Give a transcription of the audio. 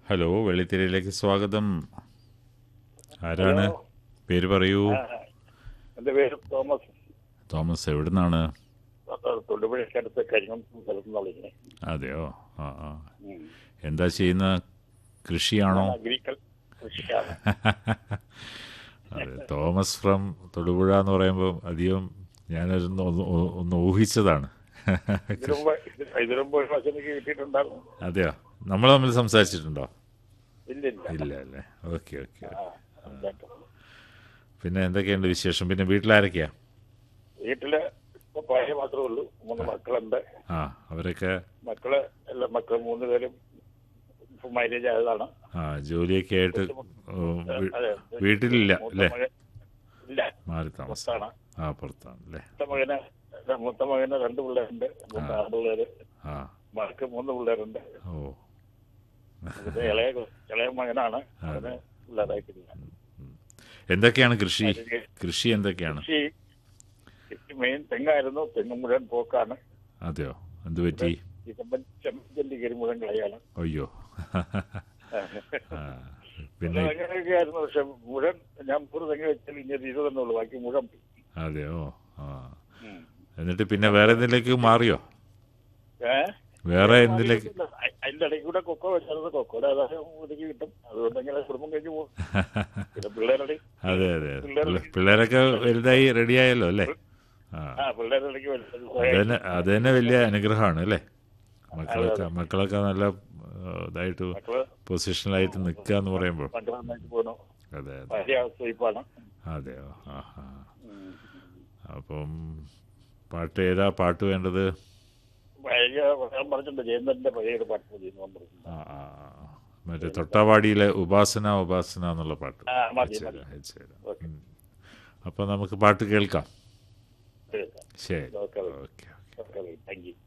Hello വെള്ളിത്തിരയിലേക്ക് സ്വാഗതം ആരാണ് hello. പേര് പറയൂ ആ, എന്റെ പേര് തോമസ് തോമസ് എവിടുന്നാണ് തൊടുപുഴയ്ക്കടുത്ത് കരിങ്ങം സ്ഥലത്ത് നിന്ന് വിളിക്കുന്നത് അതെയോ ആ ആ എന്താ ചെയ്യുന്ന കൃഷിയാണോ അഗ്രിക്കൽ കൃഷിക്കാണ് അതെ തോമസ് ഫ്രം തൊടുപുഴ എന്ന് പറയുമ്പോൾ അധികം ഞാനൊന്ന് ഒന്ന് ഒന്ന് ഊഹിച്ചതാണ് ഇതിനു മുമ്പ് ഇത് ഇതിനു മുമ്പ് ഒരു പ്രാവശ്യം എനിക്ക് കിട്ടിയിട്ടുണ്ടായിരുന്നു അതെയോ നമ്മൾ തമ്മിൽ സംസാരിച്ചിട്ടുണ്ടോ ഇല്ല ഇല്ല ഇല്ല അല്ലേ ഓക്കെ ഓക്കെ ആ, ഉണ്ടായിട്ടും. പിന്നെ എന്തൊക്കെയുണ്ട് വിശേഷം പിന്നെ വീട്ടിലാരൊക്കെയാ വീട്ടില് ഇപ്പൊ ഭാര്യ മാത്രമേ ഉള്ളൂ മൂന്ന് മക്കളുണ്ട് ആ അവരൊക്കെ മക്കള് എല്ലാ മക്കൾ മൂന്ന് പേരും ഇപ്പൊ മാരേജ് ആയതാണ് ആ ജോലിയൊക്കെ ആയിട്ട് ഉം, വീ- അതെ. വീട്ടിലില്ല മൂത്ത അല്ലേ മകൻ ഇല്ല മാറി താമസം പുറത്താണ് ആ പുറത്താണ് അല്ലേ മൂത്ത മകന് മൂത്ത മകന് രണ്ട് പിള്ളേരുണ്ട് മൂത്ത ആറ് പിള്ളേര് ആ മകൾക്ക് മൂന്ന് പിള്ളേരുണ്ട് ഓ ഇത് ഇളയ ഇളയ മകനാണ് അവന് പിള്ളേരായിട്ടില്ല എന്തൊക്കെയാണ് കൃഷി കൃഷി എന്തൊക്കെയാണ് കൃഷി കൃഷി മെയിൻ തെങ്ങായിരുന്നു തെങ്ങ് മുഴുവൻ പോക്കാണ് അതെയോ എന്ത് പറ്റി ഈ ചെമ്പൻ ചെമ്പഞ്ചല്ലി കരി മുഴുവൻ കളയാണ് അയ്യോ ആ, പിന്നെ തെങ്ങൊക്കെ ആയിരുന്നു പക്ഷെ മുഴുവൻ ഞാൻ ഒരു തെങ്ങ് വെച്ചാൽ ഇങ്ങനെ ഇരുപതെണ്ണേ ഉള്ളൂ ബാക്കി മുഴുവൻ പോയി. അതെയോ ആ ഉം. എന്നിട്ട് പിന്നെ വേറെ എന്തിലേക്ക് മാറിയോ ഏ? വേറെ എന്തിലേക്ക് അ- അതിന്റെ ഇടയ്ക്ക് കൂടെ കൊക്കോ വെച്ചത് കൊക്കോയുടെ ആദായം ഒതുക്കി കിട്ടും അതുകൊണ്ട് ഇങ്ങനെ കുടുംബം കഴിഞ്ഞ് പോകും പിന്നെ പിള്ളേരുടെ അതെ അതെ അതെ. പിള്ളേ- പിള്ളേരൊക്കെ വലുതായി റെഡിയായല്ലോ അല്ലേ ആ ആ പിള്ളേരുടെ ഇടയ്ക്ക് അത് തന്നെ അത് തന്നെ വലിയ അനുഗ്രഹമാണ് അല്ലേ മക്കളൊക്കെ മക്കളൊക്കെ നല്ല ആ, ഇതായിട്ട് മക്കള് പൊസിഷനിലായിട്ട് നിൽക്കുക എന്ന് പറയുമ്പോൾ പണ്ട് നന്നായിട്ട് പോകണം അതെ അതെ ഭാര്യ സ്വയിപ്പാണ് അതെയോ ആ ആ അപ്പം പാട്ട് ഏതാ പാട്ട് വേണ്ടത് ഭാര്യ ഞാൻ പറഞ്ഞിട്ടുണ്ട് ജയന്തന്റെ പഴയ ഒരു പാട്ട് മതി എന്ന് പറഞ്ഞിട്ടുണ്ട് ആ ആ ആ. മറ്റേ തൊട്ടാവാടിയിലെ ഉപാസന ഉപാസന എന്നുള്ള പാട്ട് ആ മതി മതി അയച്ചുതരാം, അയച്ചുതരാം. ഉം. അപ്പം നമുക്ക് പാട്ട് കേൾക്കാം ശരി ശരി okay okay okay thank U